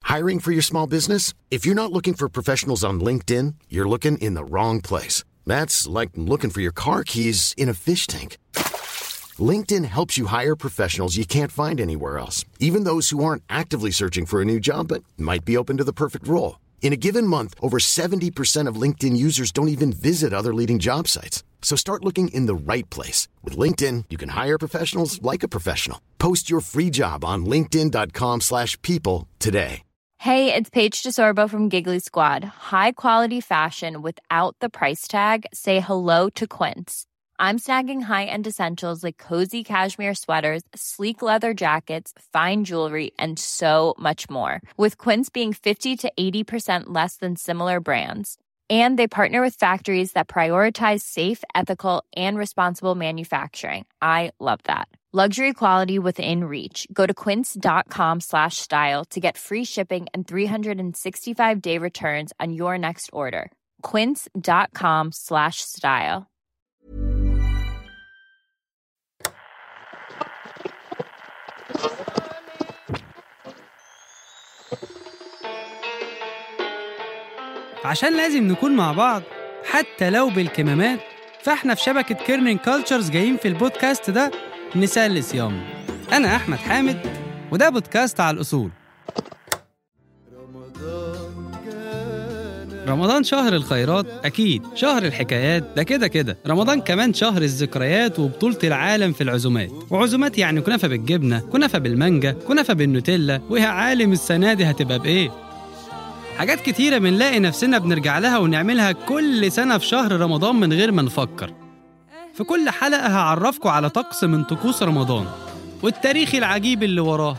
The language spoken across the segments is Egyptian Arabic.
Hiring for your small business? If you're not looking for professionals on LinkedIn, you're looking in the wrong place. That's like looking for your car keys in a fish tank. LinkedIn helps you hire professionals you can't find anywhere else, even those who aren't actively searching for a new job but might be open to the perfect role. In a given month, over 70% of LinkedIn users don't even visit other leading job sites. So start looking in the right place. With LinkedIn, you can hire professionals like a professional. Post your free job on linkedin.com slash people today. Hey, it's Paige DeSorbo from Giggly Squad. High quality fashion without the price tag. Say hello to Quince. I'm snagging high-end essentials like cozy cashmere sweaters, sleek leather jackets, fine jewelry, and so much more. With Quince being 50 to 80% less than similar brands. And they partner with factories that prioritize safe, ethical, and responsible manufacturing. I love that. Luxury quality within reach. Go to quince.com slash style to get free shipping and 365 day returns on your next order. Quince.com slash style. عشان لازم نكون مع بعض حتى لو بالكمامات فاحنا في شبكة كيرنين كولتشرز جايين في البودكاست ده نسلي صيام أنا أحمد حامد وده بودكاست على الأصول رمضان شهر الخيرات أكيد شهر الحكايات ده كده كده رمضان كمان شهر الذكريات وبطولة العالم في العزومات وعزومات يعني كنافة بالجبنة كنافة بالمانجا كنافة بالنوتيلا ويا عالم السنة دي هتبقى بإيه حاجات كتيرة بنلاقي نفسنا بنرجع لها ونعملها كل سنة في شهر رمضان من غير ما نفكر في كل حلقة هعرفكم على طقس من طقوس رمضان والتاريخ العجيب اللي وراه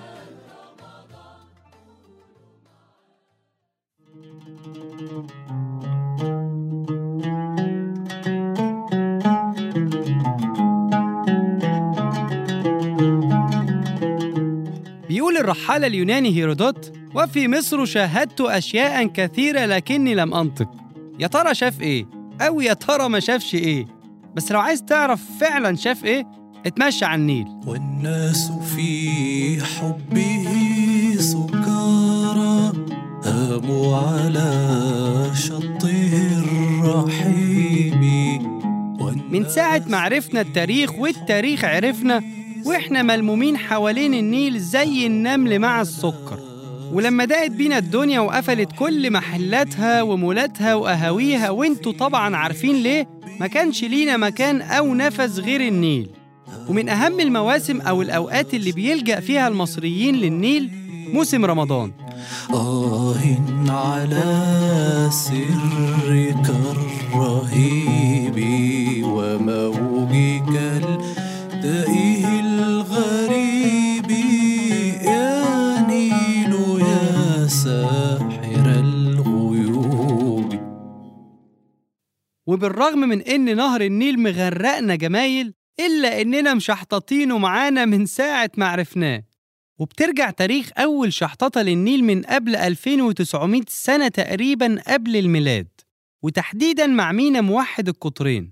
بيقول الرحالة اليوناني هيرودوت وفي مصر شاهدت أشياء كثيرة لكني لم أنطق يا ترى شاف إيه؟ أو يا ترى ما شافش إيه؟ بس لو عايز تعرف فعلا شاف إيه اتمشى على النيل والناس في حبه سكارى هاموا على شطه الرحيم من ساعة ما عرفنا التاريخ والتاريخ عرفنا وإحنا ملمومين حوالين النيل زي النمل مع السكر ولما ضاقت بينا الدنيا وقفلت كل محلاتها ومولاتها وقهاويها وانتوا طبعا عارفين ليه ما كانش لينا مكان أو نفس غير النيل ومن أهم المواسم أو الأوقات اللي بيلجأ فيها المصريين للنيل موسم رمضان آه على سرك الرهيب وموجك التائه الغريب يا نيل يا ساحر الغيوب وبالرغم من إن نهر النيل مغرقنا جمايل إلا إننا مشحططينه معانا من ساعة ما عرفناه وبترجع تاريخ أول شحططة للنيل من قبل 2900 سنة تقريبا قبل الميلاد وتحديدا مع مينا موحد القطرين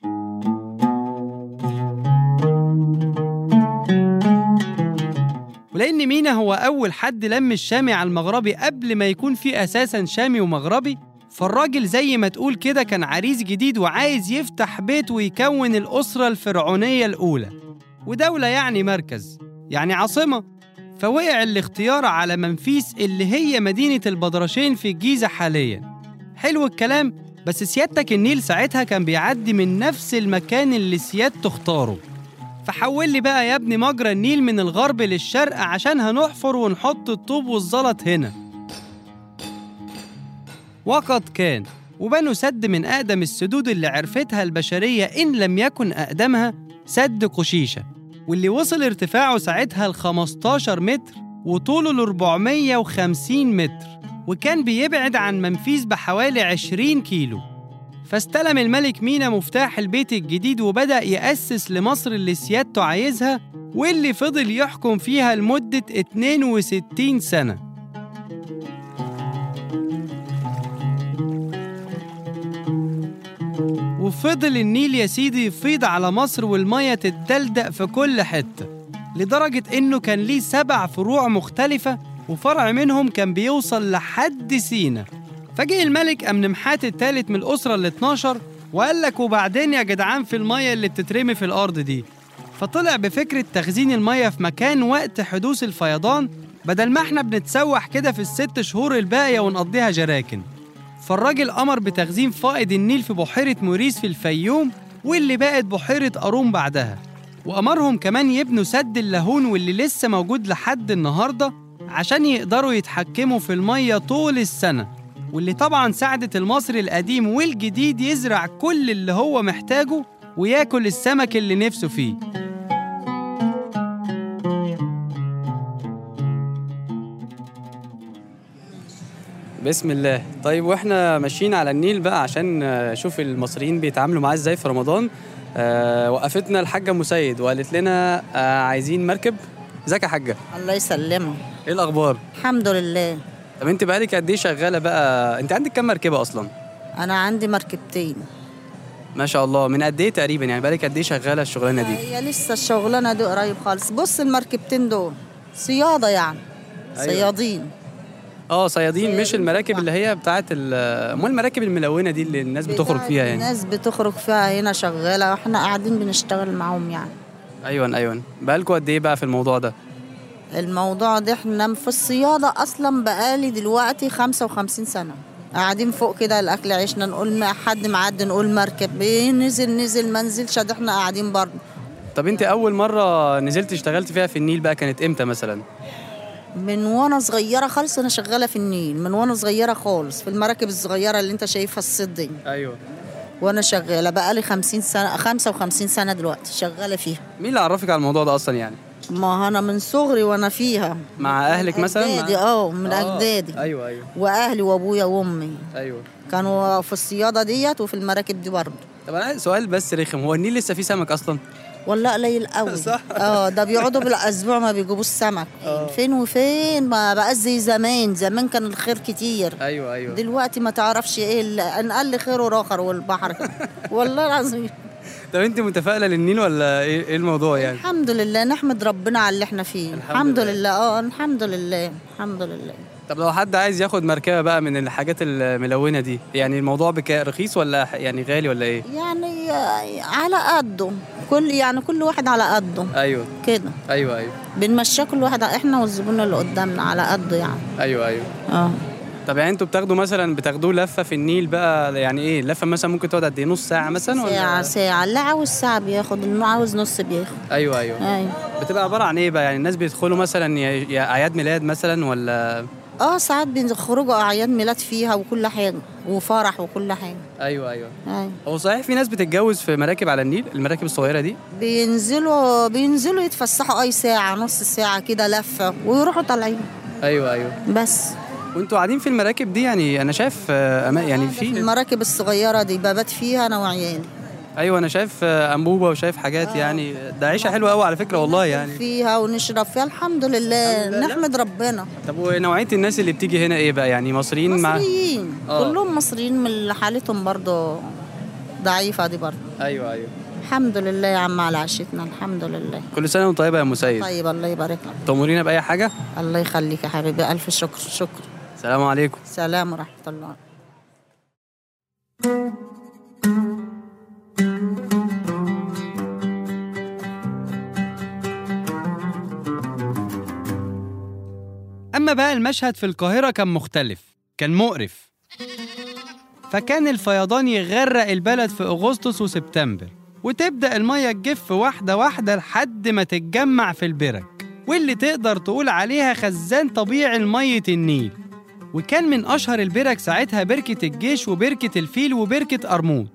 ولأن مينا هو أول حد لم الشامي على المغربي قبل ما يكون في أساسا شامي ومغربي فالراجل زي ما تقول كده كان عريس جديد وعايز يفتح بيت ويكون الأسرة الفرعونية الأولى ودولة يعني مركز يعني عاصمة فوقع الاختيار على منفيس اللي هي مدينة البدرشين في الجيزة حاليا حلو الكلام بس سيادتك النيل ساعتها كان بيعدي من نفس المكان اللي سيادته اختاره فحول لي بقى يا ابني مجرى النيل من الغرب للشرق عشان هنحفر ونحط الطوب والزلط هنا وقد كان وبنوا سد من أقدم السدود اللي عرفتها البشرية إن لم يكن أقدمها سد قشيشة واللي وصل ارتفاعه ساعتها ل 15 متر وطوله ل 450 متر وكان بيبعد عن منفيس بحوالي 20 كيلو فاستلم الملك مينا مفتاح البيت الجديد وبدأ يأسس لمصر اللي سيادته عايزها واللي فضل يحكم فيها لمدة 62 سنة وفضل النيل يا سيدي يفيض على مصر والمية تتدلدق في كل حتة لدرجة إنه كان ليه سبع فروع مختلفة وفرع منهم كان بيوصل لحد سينا فجه الملك أمنمحات الثالث من الأسرة ال 12 وقال لك وبعدين يا جدعان في المية اللي بتترمي في الأرض دي فطلع بفكرة تخزين المية في مكان وقت حدوث الفيضان بدل ما احنا بنتسوح كده في الست شهور الباقية ونقضيها جراكن فالراجل أمر بتخزين فائض النيل في بحيرة موريس في الفيوم واللي بقت بحيرة قارون بعدها وأمرهم كمان يبنوا سد اللاهون واللي لسه موجود لحد النهاردة عشان يقدروا يتحكموا في المية طول السنة واللي طبعا ساعدت المصري القديم والجديد يزرع كل اللي هو محتاجه وياكل السمك اللي نفسه فيه بسم الله طيب واحنا ماشيين على النيل بقى عشان نشوف المصريين بيتعاملوا معاه ازاي في رمضان آه وقفتنا الحاجه مسيد وقالت لنا آه عايزين مركب ازيك يا حاجه الله يسلمه ايه الاخبار الحمد لله طب انت بقالك قد ايه شغاله بقى انت عندك كام مركبه اصلا انا عندي مركبتين ما شاء الله من قد ايه تقريبا يعني بقالك قد ايه شغاله الشغلانه دي هي لسه الشغلانه دي قريب خالص بص المركبتين دول صياده يعني أيوة. صيادين اه صيادين مش صيادين المراكب طبعا. اللي هي بتاعت ال- امال المراكب الملونه دي اللي الناس بتخرج فيها يعني الناس بتخرج فيها هنا شغاله واحنا قاعدين بنشتغل معاهم يعني ايوه ايوه بقالكوا قد ايه بقى في الموضوع ده الموضوع ده احنا في الصياده اصلا بقالي دلوقتي 55 سنه قاعدين فوق كده الاكل عيشنا نقول ما حد معدي نقول مركب إيه نزل نزل ما نزلش ده احنا قاعدين برضه طب انت اول مره نزلت اشتغلت فيها في النيل بقى كانت امتى مثلا من وانا صغيره خالص انا شغاله في النيل من وانا صغيره خالص في المراكب الصغيره اللي انت شايفها الصيد دي ايوه وانا شغاله بقالي 50 سنه 55 سنه دلوقتي شغاله فيها مين اللي عرفك على الموضوع ده اصلا يعني ما انا من صغري وانا فيها مع اهلك مثلا مع- اجدادي اه من آه، اجدادي ايوه ايوه واهلي وابويا وامي ايوه كانوا في الصياده ديت وفي المراكب دي برضه طب انا سؤال بس رخم هو النيل لسه فيه سمك اصلا والله قليل قوي صح. اه ده بيقعدوا بالاسبوع ما بيجيبوش سمك آه. فين وفين ما بقى زي زمان زمان كان الخير كتير ايوه ايوه دلوقتي ما تعرفش ايه ال- ان قل خيره راخر والبحر والله العظيم طب انت متفائله للنيل ولا ايه ايه الموضوع يعني الحمد لله نحمد ربنا على اللي احنا فيه الحمد الحمد لله. لله اه الحمد لله الحمد لله طب لو حد عايز ياخد مركبه بقى من الحاجات الملونه دي يعني الموضوع بك رخيص ولا ح- يعني غالي ولا ايه يعني آه، على قده كل يعني كل واحد على قده ايوه كده ايوه ايوه بنمشيه كل واحد احنا والزبون اللي قدامنا على قده يعني ايوه ايوه اه طب يعني انتوا بتاخدوا مثلا بتاخدوه لفه في النيل بقى يعني ايه لفه مثلا ممكن تقعد قد ايه نص ساعه مثلا ولا ساعة ساعة اللي عاوز ساعة بياخد اللي عاوز نص بياخد ايوه ايوه ايوه بتبقى عباره عن ايه بقى يعني الناس بيدخلوا مثلا يا يا اعياد ميلاد مثلا ولا اه ساعات بنخرجوا اعياد ميلاد فيها وكل حاجة وفرح وكل حاجة ايوه ايوه ايوه هو صحيح في ناس بتتجوز في مراكب على النيل المراكب الصغيره دي بينزلوا بينزلوا يتفسحوا اي ساعة نص ساعة كده لفة ويروحوا طالعين ايوه ايوه بس وانتوا قاعدين في المراكب دي يعني انا شايف آه، أما- يعني في في المراكب الصغيرة دي ببات فيها انا وعيالي ايوه انا شايف آه، انبوبه وشايف حاجات يعني ده عيشه حلوه قوي على فكره والله يعني فيها ونشرب فيها الحمد لله لله. نحمد ربنا طب ونوعيه الناس اللي بتيجي هنا ايه بقى يعني مصريين مع مصريين آه. كلهم مصريين من اللي حالتهم برضو ضعيفة دي برضو ايوه ايوه الحمد لله يا عم على عشتنا الحمد لله كل سنه وانت طيبه يا مسيد طيب الله يبارك لك تأمرينا باي حاجه الله يخليك يا حبيبي ألف شكر شكر السلام عليكم سلام ورحمة الله أما بقى المشهد في القاهرة كان مختلف كان مقرف فكان الفيضان يغرق البلد في أغسطس وسبتمبر وتبدأ المية تجف واحدة واحدة لحد ما تتجمع في البرك واللي تقدر تقول عليها خزان طبيعي لمية النيل وكان من أشهر البرك ساعتها بركة الجيش وبركة الفيل وبركة أرموت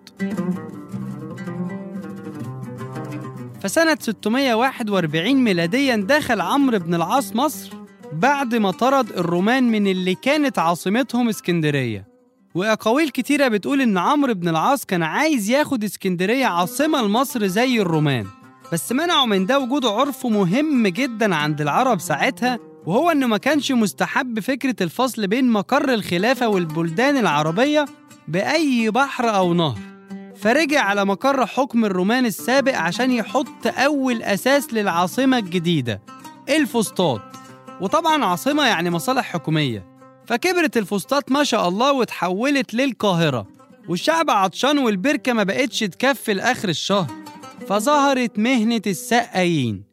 فسنة 641 ميلاديا دخل عمرو بن العاص مصر بعد ما طرد الرومان من اللي كانت عاصمتهم اسكندرية وأقاويل كتيرة بتقول إن عمرو بن العاص كان عايز ياخد اسكندرية عاصمة لمصر زي الرومان بس منعوا من ده وجود عرف مهم جدا عند العرب ساعتها وهو إنه ما كانش مستحب فكرة الفصل بين مقر الخلافة والبلدان العربية بأي بحر أو نهر فرجع على مقر حكم الرومان السابق عشان يحط أول أساس للعاصمة الجديدة الفسطاط وطبعا عاصمة يعني مصالح حكومية فكبرت الفسطاط ما شاء الله وتحولت للقاهرة والشعب عطشان والبركة ما بقتش تكفي لآخر الشهر فظهرت مهنة السقايين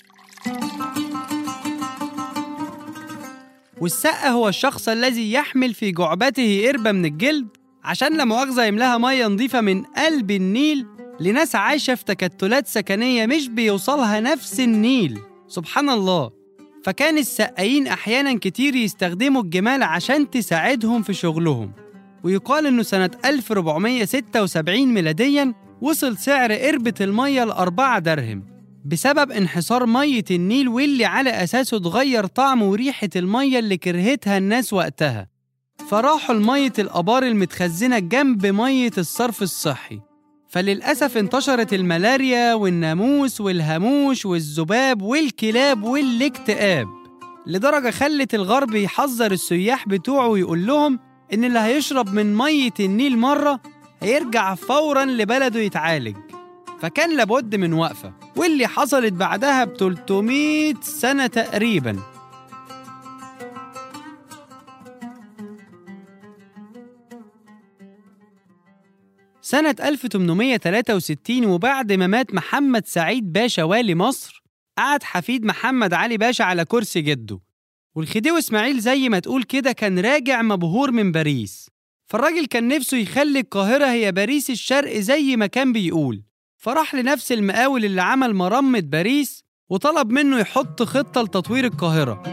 والسقا هو الشخص الذي يحمل في جعبته قربة من الجلد عشان لا مؤاخذة يملاها مية نظيفة من قلب النيل لناس عايشة في تكتلات سكنية مش بيوصلها نفس النيل سبحان الله فكان السقايين أحيانا كتير يستخدموا الجمال عشان تساعدهم في شغلهم ويقال إنه سنة 1476 ميلاديا وصل سعر قربة المية لأربعة درهم بسبب انحسار مية النيل واللي على أساسه اتغير طعم وريحة المية اللي كرهتها الناس وقتها فراحوا لمية الآبار المتخزنة جنب مية الصرف الصحي فللأسف انتشرت الملاريا والناموس والهاموش والذباب والكلاب والاكتئاب لدرجة خلت الغرب يحذر السياح بتوعه ويقول لهم إن اللي هيشرب من مية النيل مرة هيرجع فورا لبلده يتعالج فكان لابد من وقفة واللي حصلت بعدها ب 300 سنة تقريبا سنة 1863 وبعد ما مات محمد سعيد باشا والي مصر قعد حفيد محمد علي باشا على كرسي جده والخديوي اسماعيل زي ما تقول كده كان راجع مبهور من باريس فالراجل كان نفسه يخلي القاهرة هي باريس الشرق زي ما كان بيقول فراح لنفس المقاول اللي عمل مرمة باريس وطلب منه يحط خطة لتطوير القاهرة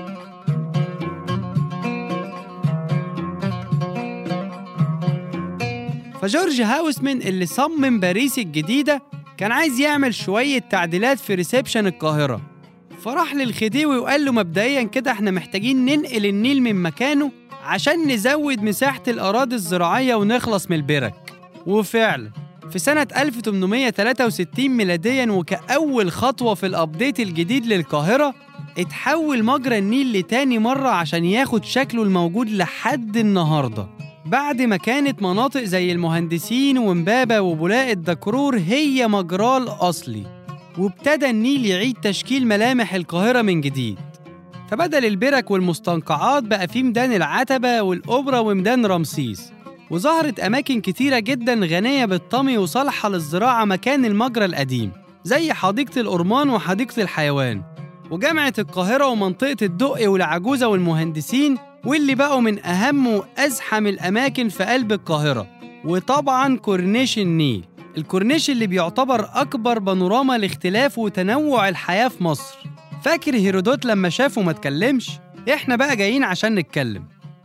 فجورج هاوسمان اللي صمم باريس الجديدة كان عايز يعمل شوية تعديلات في ريسبشن القاهرة فراح للخديوي وقال له مبدئيا كده احنا محتاجين ننقل النيل من مكانه عشان نزود مساحة الأراضي الزراعية ونخلص من البرك وفعلا في سنة 1863 ميلاديا وكأول خطوة في الأبديت الجديد للقاهرة اتحول مجرى النيل لتاني مرة عشان ياخد شكله الموجود لحد النهاردة بعد ما كانت مناطق زي المهندسين ومبابة وبولاق الدكرور هي مجراه الأصلي وابتدى النيل يعيد تشكيل ملامح القاهرة من جديد فبدل البرك والمستنقعات بقى في ميدان العتبة والأوبرا وميدان رمسيس وظهرت أماكن كتيرة جدا غنية بالطمي وصالحة للزراعة مكان المجرى القديم زي حديقة الأورمان وحديقة الحيوان وجامعة القاهرة ومنطقة الدقي والعجوزة والمهندسين واللي بقوا من أهم وأزحم الأماكن في قلب القاهرة وطبعا كورنيش النيل الكورنيش اللي بيعتبر أكبر بانوراما لاختلاف وتنوع الحياة في مصر فاكر هيرودوت لما شافه ما اتكلمش؟ احنا بقى جايين عشان نتكلم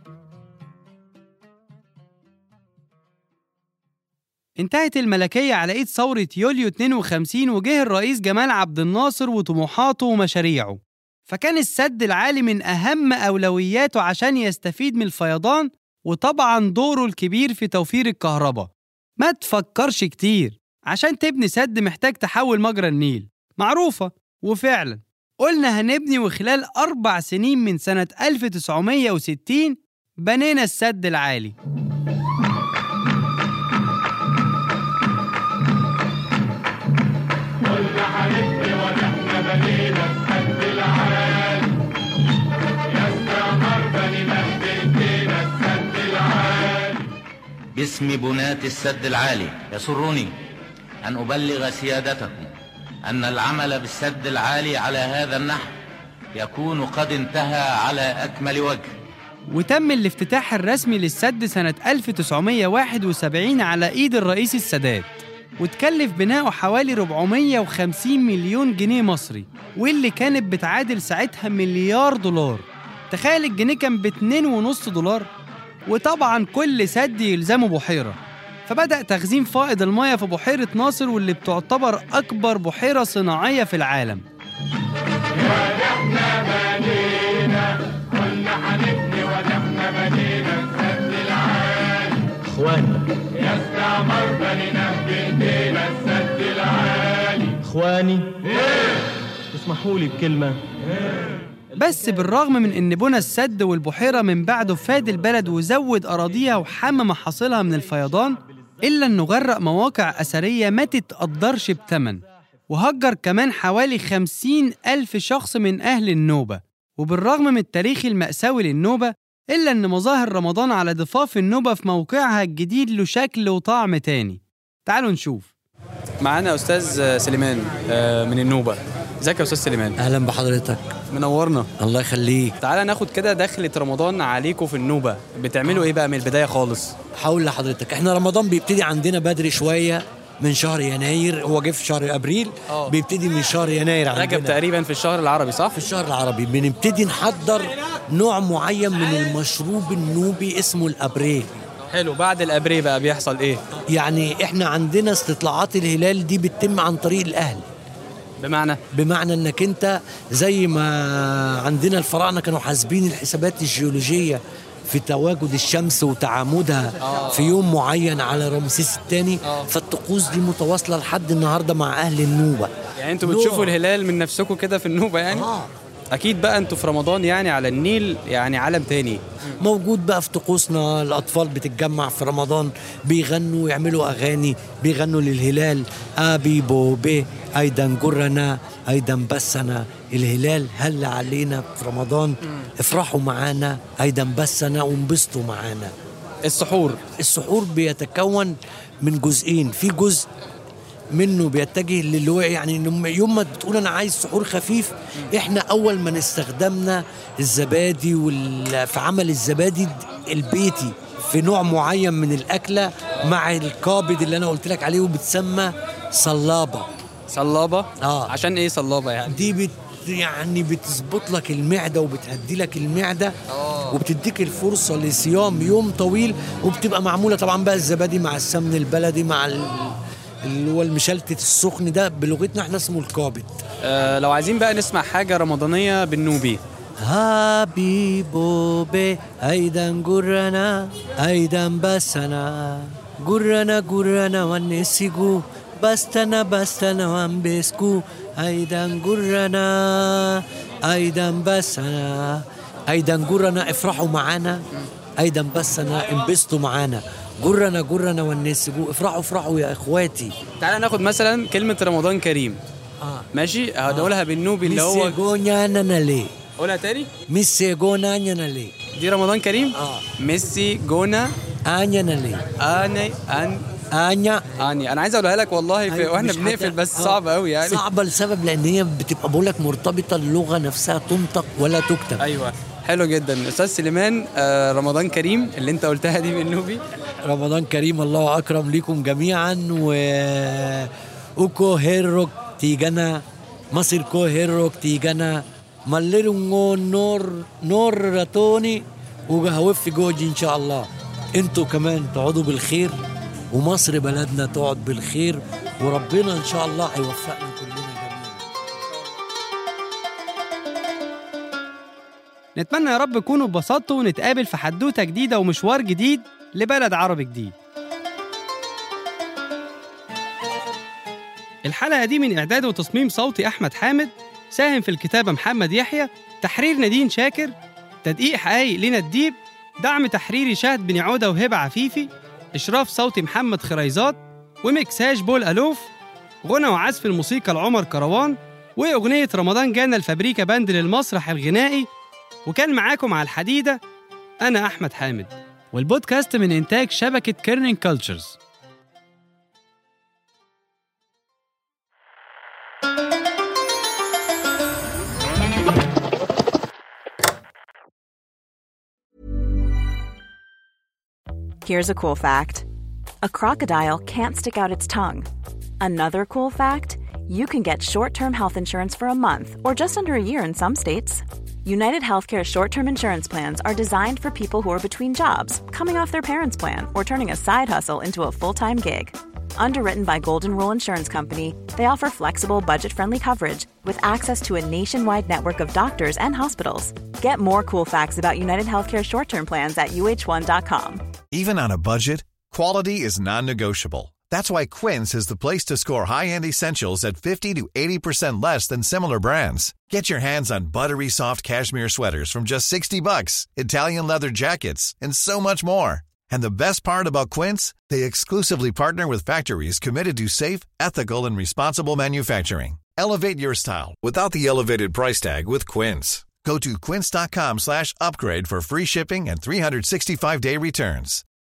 انتهت الملكية على إيد ثورة يوليو 52 وجه الرئيس جمال عبد الناصر وطموحاته ومشاريعه فكان السد العالي من أهم أولوياته عشان يستفيد من الفيضان وطبعا دوره الكبير في توفير الكهرباء ما تفكرش كتير عشان تبني سد محتاج تحول مجرى النيل معروفة وفعلا قلنا هنبني وخلال أربع سنين من سنة 1960 بنينا السد العالي باسم بناة السد العالي يسرني أن أبلغ سيادتكم أن العمل بالسد العالي على هذا النحو يكون قد انتهى على أكمل وجه وتم الافتتاح الرسمي للسد سنة 1971 على إيد الرئيس السادات وتكلف بناؤه حوالي 450 مليون جنيه مصري واللي كانت بتعادل ساعتها مليار دولار تخيل الجنيه كان ب 2.5 دولار وطبعا كل سد يلزمه بحيرة فبدأ تخزين فائض المياه في بحيرة ناصر واللي بتعتبر أكبر بحيرة صناعية في العالم اخواني اخواني اسمحوا لي بكلمه بس بالرغم من ان بنى السد والبحيره من بعده فاد البلد وزود اراضيها وحمى محاصيلها من الفيضان الا انه غرق مواقع اثريه ما تتقدرش بتمن وهجر كمان حوالي خمسين ألف شخص من أهل النوبة وبالرغم من التاريخ المأساوي للنوبة إلا إن مظاهر رمضان على ضفاف النوبة في موقعها الجديد له شكل وطعم تاني تعالوا نشوف معانا استاذ سليمان آه، من النوبه ازيك يا استاذ سليمان اهلا بحضرتك منورنا الله يخليك تعالى ناخد كده دخلة رمضان عليكم في النوبه بتعملوا ايه بقى من البدايه خالص هقول لحضرتك احنا رمضان بيبتدي عندنا بدري شويه من شهر يناير هو جه في شهر ابريل آه. بيبتدي من شهر يناير عندنا رجب تقريبا في الشهر العربي صح في الشهر العربي بنبتدي نحضر نوع معين من المشروب النوبي اسمه الابريه حلو بعد الابريه بقى بيحصل ايه يعني احنا عندنا استطلاعات الهلال دي بتتم عن طريق الاهل بمعنى بمعنى انك انت زي ما عندنا الفراعنه كانوا حاسبين الحسابات الجيولوجيه في تواجد الشمس وتعامدها في يوم معين على رمسيس الثاني فالطقوس دي متواصله لحد النهارده مع اهل النوبه يعني انتوا نوع. بتشوفوا الهلال من نفسكم كده في النوبه يعني آه. اكيد بقى انتوا في رمضان يعني على النيل يعني عالم تاني موجود بقى في طقوسنا الاطفال بتتجمع في رمضان بيغنوا ويعملوا اغاني بيغنوا للهلال ابي بوبي ايضا جرنا ايضا بسنا الهلال هل علينا في رمضان افرحوا معانا ايضا بسنا وانبسطوا معانا السحور السحور بيتكون من جزئين في جزء منه بيتجه للي هو يعني إنه يوم ما بتقول انا عايز سحور خفيف احنا اول ما استخدمنا الزبادي وال... في عمل الزبادي البيتي في نوع معين من الاكله مع القابض اللي انا قلت لك عليه وبتسمى صلابه صلابه آه. عشان ايه صلابه يعني دي بت يعني بتظبط لك المعده وبتهدي لك المعده وبتديك الفرصه لصيام يوم طويل وبتبقى معموله طبعا بقى الزبادي مع السمن البلدي مع ال- اللي هو المشلتت السخن ده بلغتنا احنا اسمه القابض آه لو عايزين بقى نسمع حاجه رمضانيه بالنوبي هابي بوبي ايضا جرنا ايضا بسنا جرنا جرنا ونسيجو بستنا بستنا وانبسكو ايضا جرنا ايضا بسنا ايضا جرنا افرحوا معانا ايضا بسنا انبسطوا معانا جرنا جرنا ونسيجو افرحوا افرحوا يا اخواتي تعالى ناخد مثلا كلمه رمضان كريم اه ماشي هنقولها بالنوبي اللي هو ميسيجونيا نانالي قولها تاني ميسيجونا نانالي دي رمضان كريم اه ميسي جونا انيا اني ان انيا اني انا عايز اقولها لك والله في أيوة، واحنا مش بنقفل حتى- بس آه. صعب قوي يعني صعبة لسبب لأن هي بتبقى بقول لك مرتبطة اللغة نفسها تنطق ولا تكتب ايوه حلو جدا استاذ سليمان آه رمضان كريم اللي انت قلتها دي بالنوبي رمضان كريم الله أكرم لكم جميعا و أوكو هيروك تيجانا مصر كو هيروك تيجانا ملرونغو نور نور راتوني وهوفي جوجي إن شاء الله انتوا كمان تقعدوا بالخير ومصر بلدنا تقعد بالخير وربنا إن شاء الله هيوفقنا كلنا جميعا نتمنى يا رب تكونوا اتبسطتوا ونتقابل في حدوتة جديدة ومشوار جديد لبلد عربي جديد الحلقة دي من إعداد وتصميم صوتي أحمد حامد ساهم في الكتابة محمد يحيى تحرير نادين شاكر تدقيق حقايق لينا الديب دعم تحريري شهد بن عودة وهبة عفيفي إشراف صوتي محمد خريزات ومكساج بول ألوف غنى وعزف الموسيقى لعمر كروان وأغنية رمضان جانا الفابريكا باند للمسرح الغنائي وكان معاكم على الحديدة أنا أحمد حامد والبودكاست من إنتاج شبكة كيرنين كولتشرز Here's a cool fact a crocodile can't stick out its tongue. Another cool fact you can get short term health insurance for a month or just under a year in some states. United Healthcare short term insurance plans are designed for people who are between jobs, coming off their parents' plan, or turning a side hustle into a full time gig. Underwritten by Golden Rule Insurance Company, they offer flexible, budget friendly coverage with access to a nationwide network of doctors and hospitals. Get more cool facts about United Healthcare short term plans at uh1.com. Even on a budget, quality is non-negotiable. That's why Quince is the place to score high-end essentials at 50 to 80% less than similar brands. Get your hands on buttery soft cashmere sweaters from just 60 bucks, Italian leather jackets, and so much more. And the best part about Quince, they exclusively partner with factories committed to safe, ethical, and responsible manufacturing. Elevate your style without the elevated price tag with Quince. Go to quince.com slash upgrade for free shipping and 365-day returns.